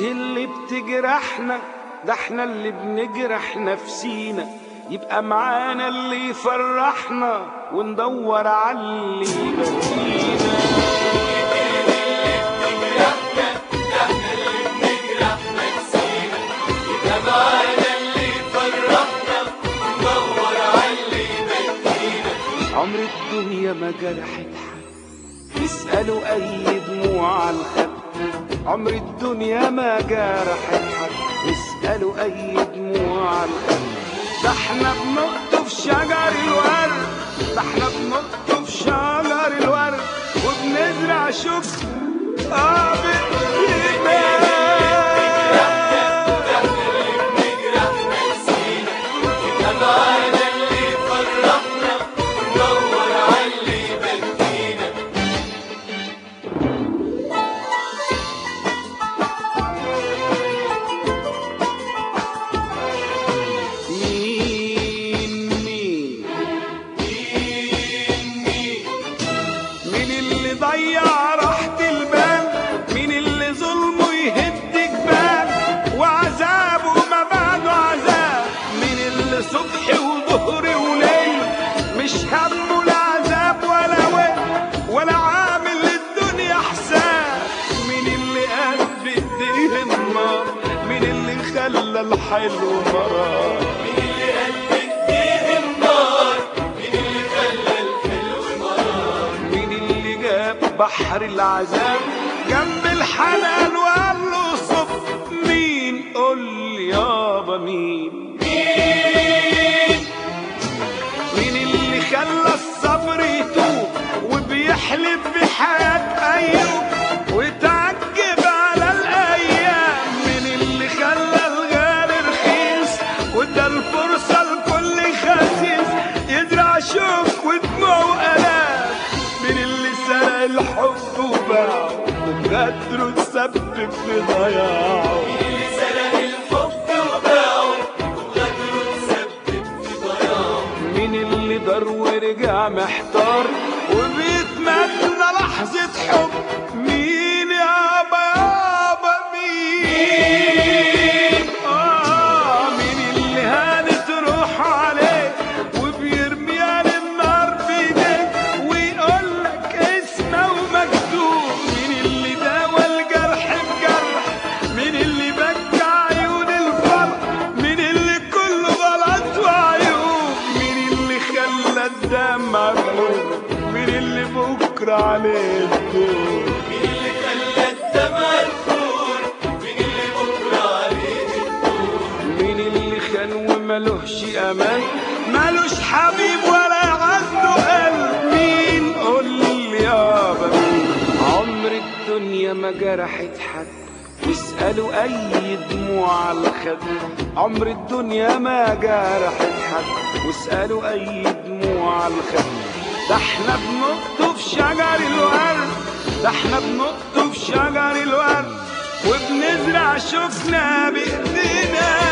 اللي بتجرحنا ده احنا اللي بنجرح نفسينا يبقى معانا اللي يفرحنا وندور على اللي يبكينا عمر الدنيا ما جرحت حد اسألوا أي دموع على الخد عمر الدنيا ما جرحت حد اسألوا أي دموع على الخد ده احنا بنقطف شجر الورد ده احنا بنقطف شجر الورد وبنزرع شكر اه بإيمان مين مين مين اللي ضيع راحة البال مين اللي ظلمه يهد جبال وعذابه ما بعده عذاب مين اللي صبح وظهر وليل مش همه لا عذاب ولا ويل ولا عامل للدنيا حساب مين اللي قال بايديه النار مين اللي خلى الحلو مرار مين اللي جاب بحر العذاب جنب الحنان وقال له صب مين قول لي يابا مين مين اللي خلى الصبر يتوب وبيحلف بحياة أيوب وتعجب على الأيام مين اللي خلى الغالي رخيص وادى الفرصة لكل خسيس يزرع شوك ودموع وآلام مين اللي سرق الحب وباعه وبغدره تسبب في ضياعه مين اللي دار ورجع محتار وبيتمنى لحظة حب مين يابا يابا مين آه مين اللي هانت روح عليه وبيرميها للنار بيديه ويقول لك اسمه ومكتوب مين اللي داوى الجرح بجرح مين اللي بكى عيون الفرح مين اللي كله غلط وعيوب مين اللي خلى الدمع بلوم مين اللي بكره عليه الدور مين اللي خان وملوش امان ملوش حبيب ولا عنده قلب مين قول لي يابا مين عمر الدنيا ما جرحت حد واسألوا أي دموع على الخد عمر الدنيا ما جرحت حد واسألوا أي دموع على الخد ده احنا بنقطف شجر الورد ده احنا بنقطف شجر الورد وبنزرع شوكنا بإيدينا